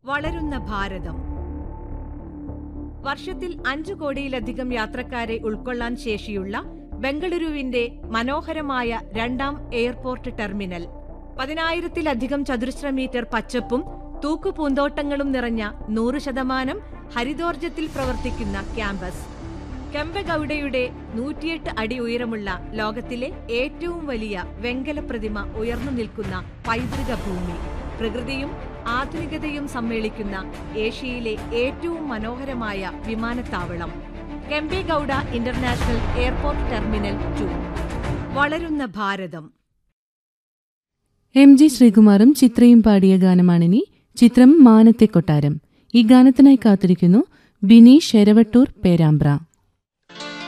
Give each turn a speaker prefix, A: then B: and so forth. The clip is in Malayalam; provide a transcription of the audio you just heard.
A: വളരുന്ന ഭാരതം വർഷത്തിൽ അഞ്ചു കോടിയിലധികം യാത്രക്കാരെ ഉൾക്കൊള്ളാൻ ശേഷിയുള്ള ബംഗളൂരുവിന്റെ മനോഹരമായ രണ്ടാം എയർപോർട്ട് ടെർമിനൽ പതിനായിരത്തിലധികം ചതുരശ്ര മീറ്റർ പച്ചപ്പും തൂക്കുപൂന്തോട്ടങ്ങളും നിറഞ്ഞ നൂറ് ശതമാനം ഹരിതോർജത്തിൽ പ്രവർത്തിക്കുന്ന ക്യാമ്പസ് കെമ്പഗൌഡയുടെ നൂറ്റിയെട്ട് അടി ഉയരമുള്ള ലോകത്തിലെ ഏറ്റവും വലിയ വെങ്കല പ്രതിമ ഉയർന്നു നിൽക്കുന്ന പൈതൃക ഭൂമി പ്രകൃതിയും ആധുനികതയും സമ്മേളിക്കുന്ന ഏഷ്യയിലെ ഏറ്റവും മനോഹരമായ വിമാനത്താവളം Kempegowda international airport terminal two വളരുന്ന ഭാരതം
B: എം ജി ശ്രീകുമാറും ചിത്രയും പാടിയ ഗാനമാണിനി ചിത്രം മാനത്തെ കൊട്ടാരം ഈ ഗാനത്തിനായി കാത്തിരിക്കുന്നു ബിനി ശരവട്ടൂർ പേരാമ്പ്ര